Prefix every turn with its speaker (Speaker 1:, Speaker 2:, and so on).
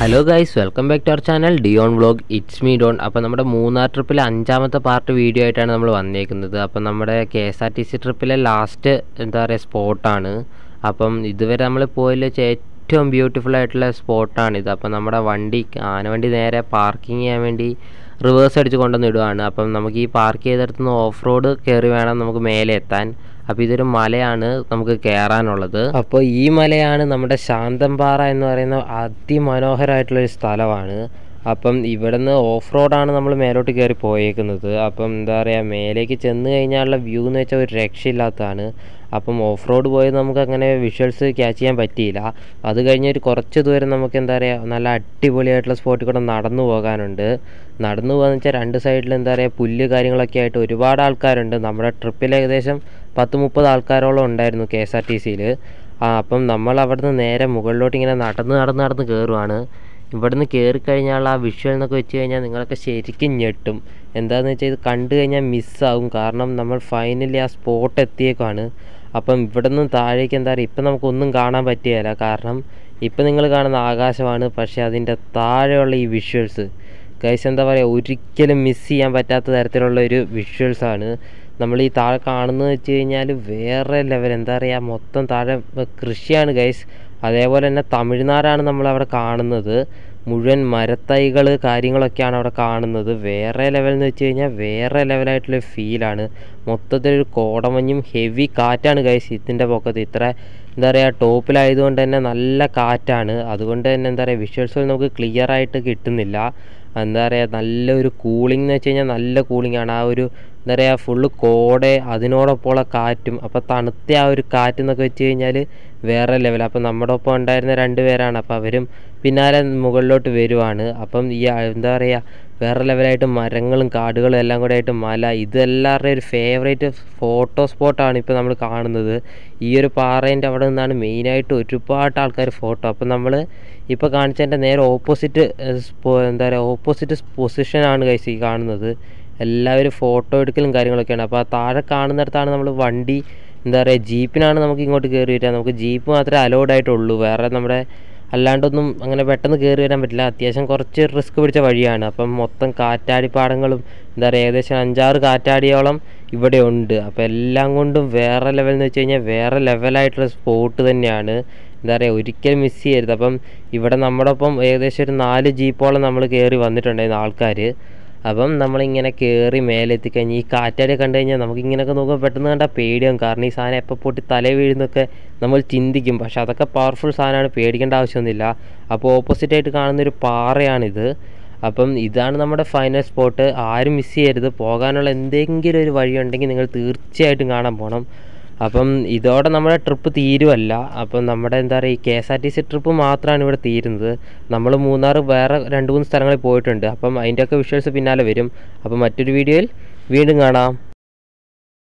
Speaker 1: hello guys welcome back to our channel Dion vlog it's me Don അപ്പോൾ നമ്മുടെ മൂന്നാർ ട്രിപ്പിലെ അഞ്ചാമത്തെ part video ആയിട്ടാണ് നമ്മൾ വന്നേക്കുന്നത് അപ്പം നമ്മുടെ K S R T C ട്രിപ്പിലെ ലാസ്റ്റ് എന്താ പറയുക സ്പോട്ടാണ് അപ്പം ഇതുവരെ നമ്മൾ പോയതിൽ വെച്ച് ഏറ്റവും ബ്യൂട്ടിഫുൾ ആയിട്ടുള്ള സ്പോട്ടാണിത് അപ്പം നമ്മുടെ വണ്ടി ആനവണ്ടി നേരെ പാർക്കിംഗ് ചെയ്യാൻ വേണ്ടി റിവേഴ്സ് അടിച്ച് കൊണ്ടുവന്ന് ഇടുവാണ് അപ്പം നമുക്ക് ഈ പാർക്ക് ചെയ്തെടുത്തുനിന്ന് ഓഫ് റോഡ് കയറി വേണം നമുക്ക് മേലെ എത്താൻ അപ്പോൾ ഇതൊരു മലയാണ് നമുക്ക് കയറാനുള്ളത് അപ്പോൾ ഈ മലയാണ് നമ്മുടെ ശാന്തംപാറ എന്ന് പറയുന്ന അതിമനോഹരമായിട്ടുള്ളൊരു സ്ഥലമാണ് അപ്പം ഇവിടുന്ന് ഓഫ് റോഡാണ് നമ്മൾ മേലോട്ട് കയറി പോയേക്കുന്നത് അപ്പം എന്താ പറയുക മേലേക്ക് ചെന്ന് കഴിഞ്ഞാലുള്ള വ്യൂ എന്ന് വെച്ചാൽ ഒരു രക്ഷയില്ലാത്തതാണ് അപ്പം ഓഫ് റോഡ് പോയത് നമുക്ക് അങ്ങനെ വിഷ്വൽസ് ക്യാച്ച് ചെയ്യാൻ പറ്റിയില്ല അത് കഴിഞ്ഞ് ഒരു കുറച്ച് ദൂരം നമുക്ക് എന്താ പറയുക നല്ല അടിപൊളിയായിട്ടുള്ള സ്പോട്ടിൽ കൂടെ നടന്നു പോകാനുണ്ട് നടന്നു പോകാന്ന് വെച്ചാൽ രണ്ട് സൈഡിൽ എന്താ പറയുക പുല്ല് കാര്യങ്ങളൊക്കെ ആയിട്ട് ഒരുപാട് ആൾക്കാരുണ്ട് നമ്മുടെ ട്രിപ്പിൽ ഏകദേശം പത്ത് മുപ്പത് ആൾക്കാരോളം ഉണ്ടായിരുന്നു കെ എസ് ആർ ടി സിയിൽ ആ അപ്പം നമ്മൾ അവിടുന്ന് നേരെ മുകളിലോട്ട് ഇങ്ങനെ നടന്ന് നടന്ന് നടന്ന് കയറുവാണ് ഇവിടുന്ന് കയറി കഴിഞ്ഞാൽ ആ വിഷ്വൽ എന്നൊക്കെ വെച്ച് കഴിഞ്ഞാൽ നിങ്ങളൊക്കെ ശരിക്കും ഞെട്ടും എന്താണെന്ന് വെച്ചാൽ ഇത് കണ്ടു കഴിഞ്ഞാൽ മിസ്സാവും കാരണം നമ്മൾ ഫൈനലി ആ സ്പോട്ട് എത്തിയേക്കാണ് അപ്പം ഇവിടെ നിന്ന് താഴേക്ക് എന്താ പറയുക ഇപ്പം നമുക്കൊന്നും കാണാൻ പറ്റുകയില്ല കാരണം ഇപ്പം നിങ്ങൾ കാണുന്ന ആകാശമാണ് പക്ഷേ അതിൻ്റെ താഴെയുള്ള ഈ വിഷ്വൽസ് ഗൈസ് എന്താ പറയുക ഒരിക്കലും മിസ് ചെയ്യാൻ പറ്റാത്ത തരത്തിലുള്ള ഒരു വിഷ്വൽസാണ് നമ്മൾ ഈ താഴെ കാണുന്നത് വെച്ച് കഴിഞ്ഞാൽ വേറെ ലെവൽ എന്താ പറയുക മൊത്തം താഴെ കൃഷിയാണ് ഗൈസ് അതേപോലെ തന്നെ തമിഴ്നാടാണ് നമ്മളവിടെ കാണുന്നത് മുഴുവൻ മരത്തൈകൾ കാര്യങ്ങളൊക്കെയാണ് അവിടെ കാണുന്നത് വേറെ ലെവൽ എന്ന് വെച്ച് കഴിഞ്ഞാൽ വേറെ ലെവലായിട്ടുള്ള ഫീലാണ് മൊത്തത്തിലൊരു കോടമഞ്ഞും ഹെവി കാറ്റാണ് ഗൈസ് ഇതിൻ്റെ പൊക്കത്ത് ഇത്ര എന്താ പറയുക ടോപ്പിലായതുകൊണ്ട് തന്നെ നല്ല കാറ്റാണ് അതുകൊണ്ട് തന്നെ എന്താ പറയുക വിഷ്വൽസ് നമുക്ക് ക്ലിയർ ആയിട്ട് കിട്ടുന്നില്ല എന്താ പറയുക നല്ലൊരു കൂളിംഗ് എന്ന് വെച്ച് കഴിഞ്ഞാൽ നല്ല കൂളിംഗ് ആണ് ആ ഒരു എന്താ പറയുക ഫുള്ള് കോട അതിനോടൊപ്പമുള്ള കാറ്റും അപ്പോൾ തണുത്ത ആ ഒരു കാറ്റ് എന്നൊക്കെ വെച്ച് കഴിഞ്ഞാൽ വേറെ ലെവൽ അപ്പം നമ്മുടെ ഒപ്പം ഉണ്ടായിരുന്ന രണ്ട് പേരാണ് അപ്പോൾ അവരും പിന്നാലെ മുകളിലോട്ട് വരുവാണ് അപ്പം ഈ എന്താ പറയുക വേറെ ലെവലായിട്ട് മരങ്ങളും കാടുകളും എല്ലാം കൂടെ ആയിട്ട് മല ഇതെല്ലാവരുടെയും ഒരു ഫേവറേറ്റ് ഫോട്ടോ സ്പോട്ടാണ് ഇപ്പോൾ നമ്മൾ കാണുന്നത് ഈ ഒരു പാറേൻ്റെ അവിടെ നിന്നാണ് മെയിനായിട്ട് ഒരുപാട് ആൾക്കാർ ഫോട്ടോ അപ്പം നമ്മൾ ഇപ്പോൾ കാണിച്ചതിൻ്റെ നേരെ ഓപ്പോസിറ്റ് എന്താ പറയുക ഓപ്പോസിറ്റ് പൊസിഷനാണ് കൈസ് ഈ കാണുന്നത് എല്ലാവരും ഫോട്ടോ എടുക്കലും കാര്യങ്ങളൊക്കെയാണ് അപ്പോൾ ആ താഴെ കാണുന്നിടത്താണ് നമ്മൾ വണ്ടി എന്താ പറയുക ജീപ്പിനാണ് നമുക്ക് ഇങ്ങോട്ട് കയറി വരിക നമുക്ക് ജീപ്പ് മാത്രമേ അലോഡ് ആയിട്ടുള്ളൂ വേറെ നമ്മുടെ അല്ലാണ്ടൊന്നും അങ്ങനെ പെട്ടെന്ന് കയറി വരാൻ പറ്റില്ല അത്യാവശ്യം കുറച്ച് റിസ്ക് പിടിച്ച വഴിയാണ് അപ്പം മൊത്തം കാറ്റാടിപ്പാടങ്ങളും എന്താ പറയുക ഏകദേശം അഞ്ചാറ് കാറ്റാടിയോളം ഇവിടെ ഉണ്ട് അപ്പോൾ എല്ലാം കൊണ്ടും വേറെ ലെവൽ എന്ന് വെച്ച് കഴിഞ്ഞാൽ വേറെ ലെവലായിട്ടുള്ള സ്പോട്ട് തന്നെയാണ് എന്താ പറയുക ഒരിക്കലും മിസ് ചെയ്യരുത് അപ്പം ഇവിടെ നമ്മുടെ ഒപ്പം ഏകദേശം ഒരു നാല് ജീപ്പോളം നമ്മൾ കയറി വന്നിട്ടുണ്ടായിരുന്നു ആൾക്കാർ അപ്പം നമ്മളിങ്ങനെ കയറി മേലെ എത്തിക്കഴിഞ്ഞ് ഈ കാറ്റാടി കണ്ടു കഴിഞ്ഞാൽ നമുക്ക് ഇങ്ങനെയൊക്കെ നോക്കുമ്പോൾ പെട്ടെന്ന് കണ്ടാൽ പേടിയാവും കാരണം ഈ സാധനം എപ്പോൾ പൊട്ടി തല വീഴുന്നൊക്കെ നമ്മൾ ചിന്തിക്കും പക്ഷെ അതൊക്കെ പവർഫുൾ സാധനമാണ് പേടിക്കേണ്ട ആവശ്യമൊന്നുമില്ല അപ്പോൾ ഓപ്പോസിറ്റായിട്ട് കാണുന്നൊരു പാറയാണിത് അപ്പം ഇതാണ് നമ്മുടെ ഫൈനൽ സ്പോട്ട് ആരും മിസ് ചെയ്യരുത് പോകാനുള്ള എന്തെങ്കിലും ഒരു വഴിയുണ്ടെങ്കിൽ നിങ്ങൾ തീർച്ചയായിട്ടും കാണാൻ പോകണം അപ്പം ഇതോടെ നമ്മുടെ ട്രിപ്പ് തീരുമല്ല അപ്പം നമ്മുടെ എന്താ പറയുക ഈ K S R T C trip മാത്രമാണ് ഇവിടെ തീരുന്നത് നമ്മൾ മൂന്നാർ വേറെ രണ്ട് മൂന്ന് സ്ഥലങ്ങളിൽ പോയിട്ടുണ്ട് അപ്പം അതിൻ്റെയൊക്കെ വിഷ്വൽസ് പിന്നാലെ വരും അപ്പം മറ്റൊരു വീഡിയോയിൽ വീണ്ടും കാണാം